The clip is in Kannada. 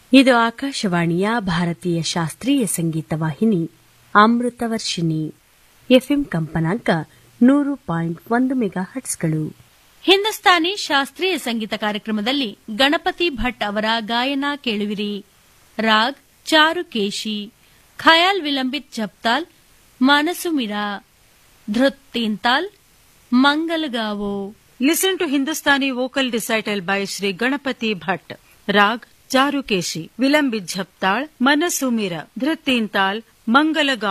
ಇದು ಆಕಾಶವಾಣಿಯ ಭಾರತೀಯ ಶಾಸ್ತ್ರೀಯ ಸಂಗೀತ ವಾಹಿನಿ ಅಮೃತವರ್ಷಿಣಿ ಎಫ್ಎಂ ಕಂಪನಾಂಕ ನೂರು ಪಾಯಿಂಟ್ ಒಂದು ಮೆಗಾ ಹಟ್ಸ್ಗಳು ಹಿಂದೂಸ್ತಾನಿ ಶಾಸ್ತ್ರೀಯ ಸಂಗೀತ ಕಾರ್ಯಕ್ರಮದಲ್ಲಿ ಗಣಪತಿ ಭಟ್ ಅವರ ಗಾಯನ ಕೇಳುವಿರಿ ರಾಗ್ ಚಾರುಕೇಶಿ ಖಯಾಲ್ ವಿಲಂಬಿತ್ ಜಪ್ತಾಲ್ ಮನಸು Mira ಧೃತ್ ತೀನ್ತಾಲ್ ಮಂಗಲಗಾವೋ Listen to Hindustani vocal recital by Sri Ganapati Bhatt. Rag Charukeshi, Vilambit Jhaptal, Manasumira, Dhritintal, Mangalaga